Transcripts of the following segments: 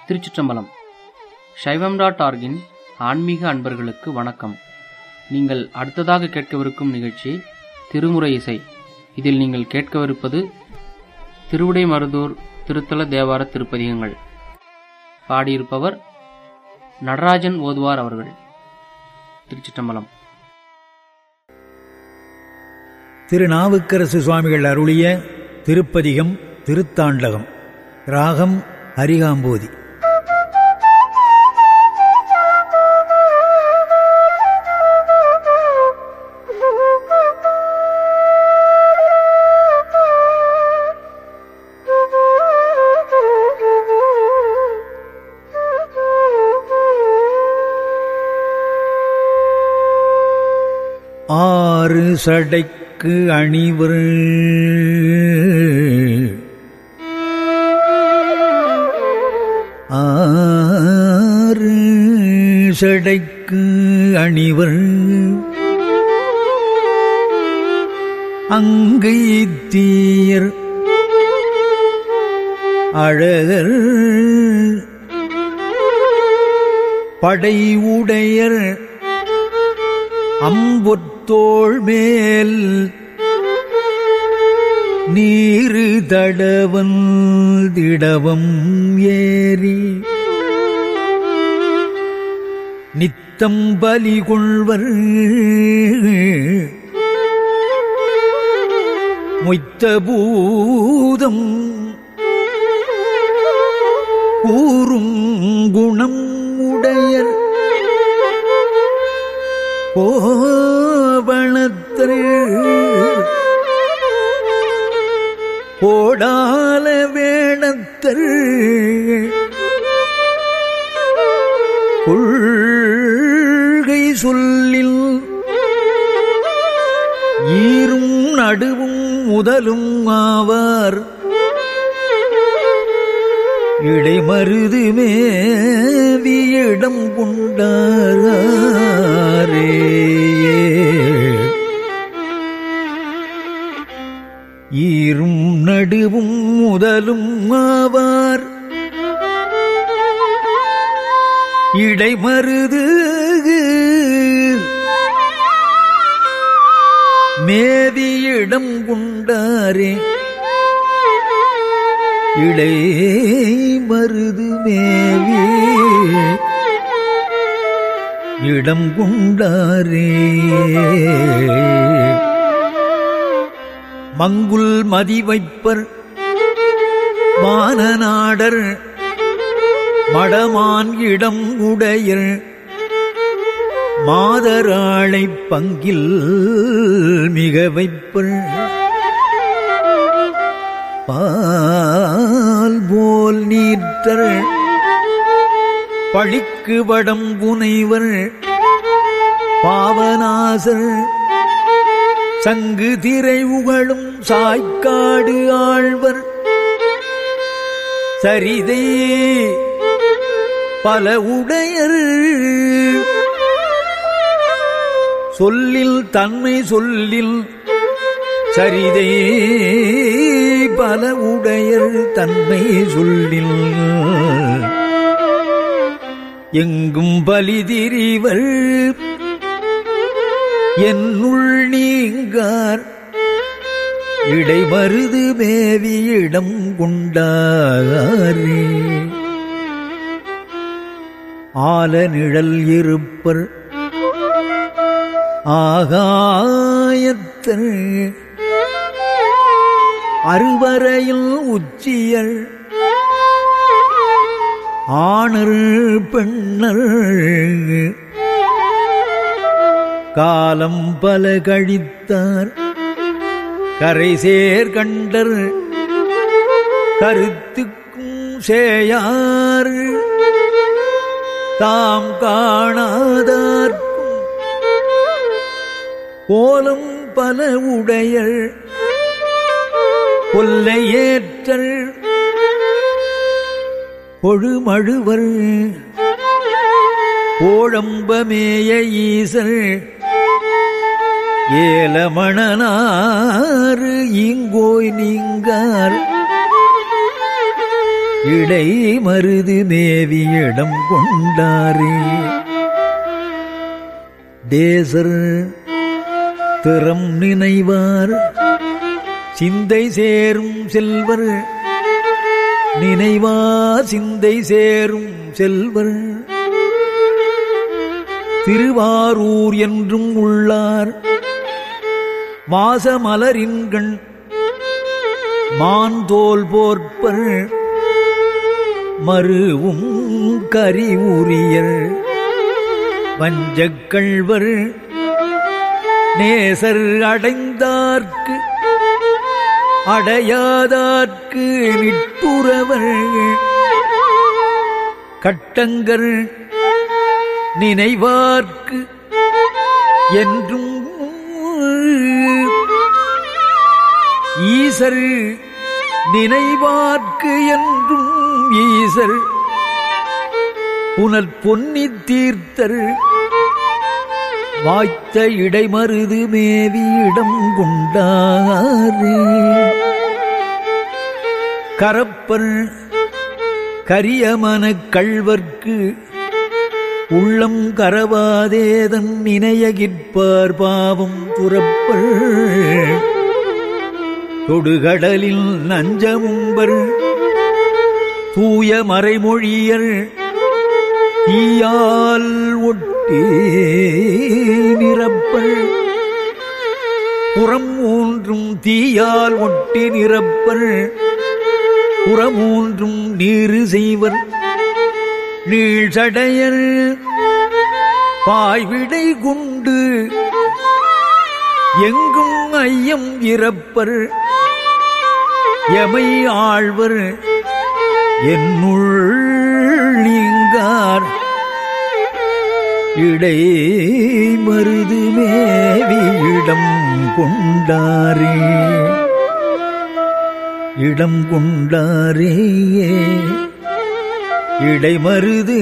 திருச்சிற்றம்பலம் சைவம் டாட் ஆர்கின் ஆன்மீக அன்பர்களுக்கு வணக்கம் நீங்கள் அடுத்ததாக கேட்கவிருக்கும் நிகழ்ச்சி திருமுறை இசை இதில் நீங்கள் கேட்கவிருப்பது திருவிடை மருதூர் திருத்தல தேவார திருப்பதிகங்கள் பாடியிருப்பவர் நடராஜன் ஓதுவார் அவர்கள் திருச்சிற்றம்பலம் திருநாவுக்கரசு சுவாமிகள் அருளிய திருப்பதிகம் திருத்தாண்டகம் ராகம் ஹரிகாம்போதி ஆறு சடைக்கு அணிவர் ஆறு சடைக்கு அணிவர் அங்கை தீயர் அழகர் படை உடையர் அம்பொத்தோள் மேல் நீரு தடவன் திடவம் ஏறி நித்தம் பலி கொள்வர் மொய்த்த பூதம் கூறும் குணம் உடையர் கோவணத்தர் கோடால வேணத்தர் கொள்கை சொல்லில் ஈரும் நடுவும் முதலும் ஆவார் இடைமருது மேவியிடம் கொண்டாரே ஈரும் நடுவும் முதலும் ஆவார் இடைமருது மேவியிடம் கொண்டாரே இடை மருது மேவி இடம் கொண்டாரே மங்குல் மதி வைப்பர் வானநாடர் மடமான் இடம் உடையர் மாதராளை பங்கில் மிக வைப்பர் பால் போல் நீர்த்தர் பழிக்கு வடம் புனைவர் பாவநாசர் சங்கு திரை உகழும் சாய்க்காடு ஆழ்வர் சரிதை பல உடையர் சொல்லில் தன்மை சொல்லில் சரிதை பல உடையர் தன்மை சொல்லில் எங்கும் பலிதிரிவர் என்னுள் நீங்கார் இடைமருது மேவியிடம் கொண்டாரே ஆல நிழல் இருப்பர் ஆகாயத்தர் அறுவரையில் உச்சியர் ஆணர் பெண்ணர் காலம் பல கழித்தார் கரை சேர் கண்டர் கருத்துக்கும் சேயார் தாம் காணாதார்க்கும் கோலம் பல உடையர் கொல்லையேற்றர் பொழுமழுவர் கோழம்பமேய ஈசர் ஏலமணனாறு இங்கோய் நீங்கார் இடை மருது மேவி இடம் கொண்டாரே தேசர் திறம் நினைவார் சிந்தை சேரும் செல்வர் நினைவா சிந்தை சேரும் செல்வர் திருவாரூர் என்றும் உள்ளார் மாசமலரின்கண் மாந்தோல் போற்பர் மருவும் கரி உரியர் வஞ்சக்கள்வர் நேசர் அடைந்தார்க்கு அடையாதார்க்கு நிட்டுறவர் கட்டங்கர் நினைவார்க்கு என்றும் ஈசர் நினைவார்க்கு என்றும் ஈசர் புனல் பொன்னி தீர்த்தர் வாய்த்த இடைமருது மேவி இடம் கொண்டாரே கரப்பர் கரியமனக் கள்வர்க்கு உள்ளம் கரவாதேதன் நினையகிற்பார் பாவம் துறப்பர் தொடுகடலில் நஞ்சமும்பர் தூய மறைமொழியர் தீயால் ஒட்டி நிரப்பல் புறம் மூன்றும் தீயால் ஒட்டி நிரப்பல் புறமூன்றும் நீரு செய்வர் நீழ்சடையர் பாய்விடை குண்டு எங்கும் ஐயம் இறப்பர் எமை ஆழ்வர் என்னுள் நீங்கார் இடை மருது மேவி இடம் கொண்டாரே இடம் கொண்டாரே இடைமருது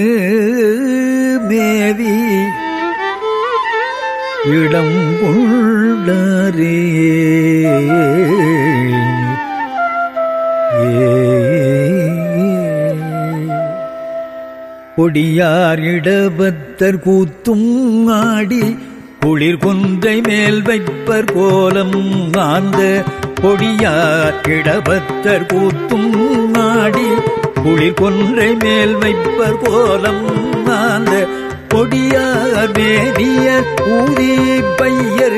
மேவி இடம் கொண்டாரே ஏ கொடியார் இடபத்தர் கூத்தும் ஆடி குளிர் கொன்றை மேல் வைப்பர் கோலம் ஆந்த கொடியார் இடபத்தர் கூத்தும் ஆடி குளிர் கொன்றை மேல் வைப்பர் கோலம் ஆந்த கொடியார் மேதிய ஊதி பையர்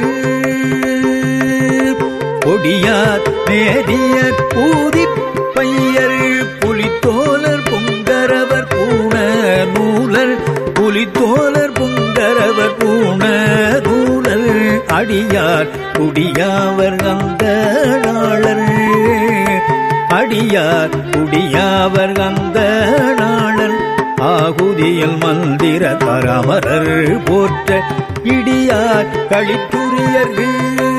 கொடியார் மேதியர் ஊதி பையர் புலித்தோலர் பொங்கரவர் பூண நூலர் புலித்தோலர் பொங்கரவர் பூண நூலர் அடியார் குடியாவர் அந்த நாளர் அடியார் குடியாவர் அந்த நாளர் ஆகுதியில் மந்திர பரமரர் போற்ற இடியார் களித்துரியர்கள்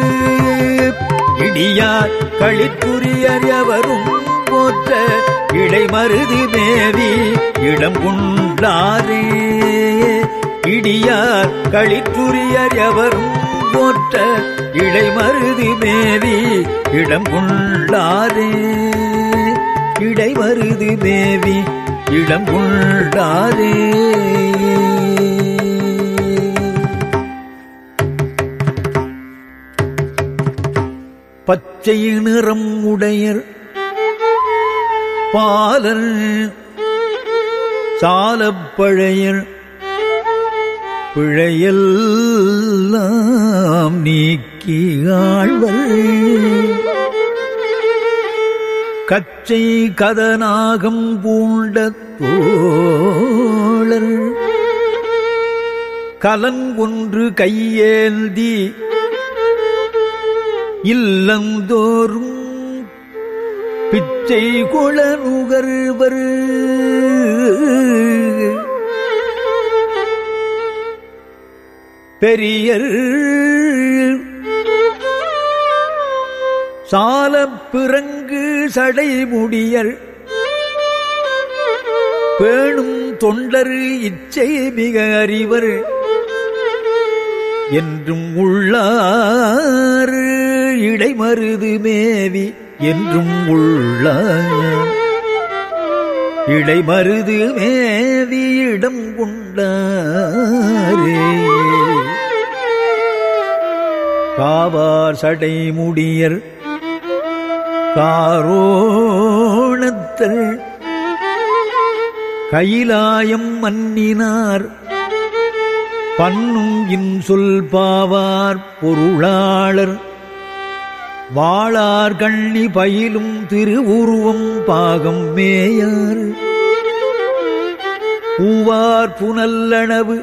இடியார் களித்துரியர் எவரும் போற்ற இடைமருது மேவி இடம் உண்டாரே இடியார் களித்துரியர் எவரும் போற்ற இடைமருது மேவி இடம் உண்டாரே இடைமருது மேவி இடம் உண்டாரே பச்சை நிறம் உடையர் பாலர் சாலப்பழையர் பிழையெல்லாம் நீக்கி ஆழ்வர் கச்சை கதநாகம் பூண்ட தோழர் கலங்கொன்று கையேந்தி இல்லந்தோறும் பிச்சை கொள நுகர்வர் பெரியர் சாலப் பிறங்கு சடைமுடியர் பேணும் தொண்டர் இச்சை மிக அறிவர் என்றும் உள்ளார் இடைமருது மேவி என்றும் உள்ளார் இடைமருது மேவியிடம் கொண்டாரே காவார் சடை முடியர் காரோணத்தர் கைலாயம் மன்னினார் பன்னும் இன்சொல் பாவார் பொருளாளர் வாளார் கண்ணி பயிலும் திருவுருவம் பாகம் மேயார் பூவார் புனல்லணவு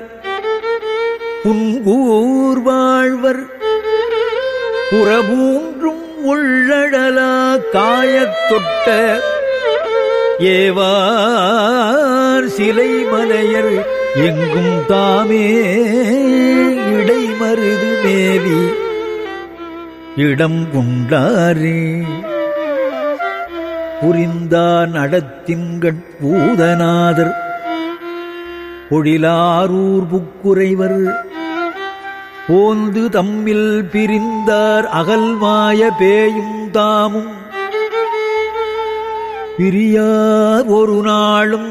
புன்கூர் வாழ்வர் புறமூன்றும் உள்ளழலா காயத் தொட்ட ஏவார் சிலை மலையர் எங்கும் தாமே இடைமருது மேவி இடம் கொண்டாரே புரிந்தார் நடத்தின்கட் பூதநாதர் பொழிலாரூர் புக்குறைவர் போந்து தம்மில் பிரிந்தார் அகல்மாய பேயும் தாமும் பிரியார் ஒரு நாளும்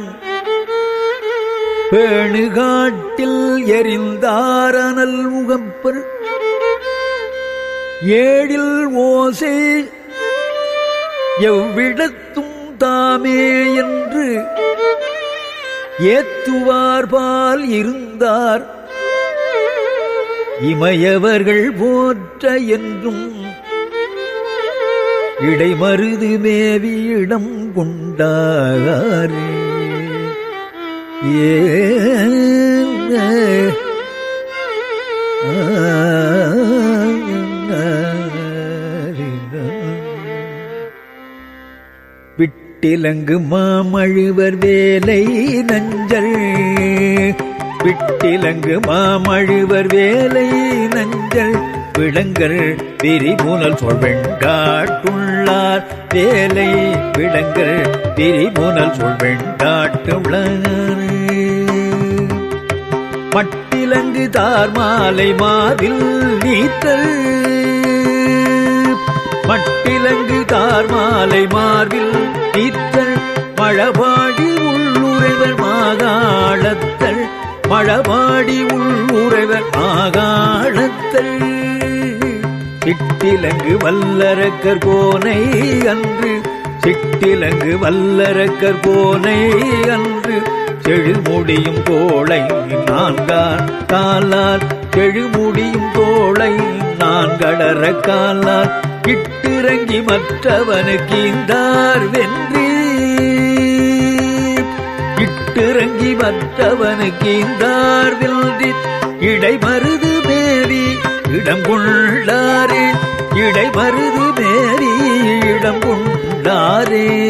பேணுகாட்டில் எரிந்தாரனல் முகப்பர் ஏழில் ஓசை எவ்விடத்தும் தாமே என்று ஏத்துவார்பால் இருந்தார் இமையவர்கள் போற்ற என்றும் இடைமருது மேவியிடம் கொண்டாரே ஏ விட்டிலங்கு மாமழுவர் வேலை நஞ்சள் விட்டிலங்கு மாமழுவர் வேலை நஞ்சள் விளங்கர் விரிமுனல் சொல்வெண்டாட்டுள்ளார் வேலை விளங்கர் விரிமுனல் சொல்வெண்டாட்டுள்ளார் மட்டிலங்கு தார் மாலை மாவில் நீத்தல் மட்டிலங்கு தார் மாலை மார்பில் நீத்தல் மழபாடி உள்ளுறைவர் மாகாளத்தல் மழபாடி உள்ளுறைவர் மாகாளத்தல் சிட்டிலங்கு வல்லரக்கர் கோனை அன்று சிட்டிலங்கு வல்லரக்கர் கோனை அன்று செழுமுடியும் தோளை நான்கான் காலால் செழுமுடியும் தோளை நான்கடர காலால் இட்டிறங்கி மற்றவனுக்கு இந்தார் வென்றி இட்டிறங்கி மற்றவனுக்கு இந்தார் வென்றி இடைமருது மேவி இடம் கொண்டாரே இடைமருது மேவி இடம் கொண்டாரே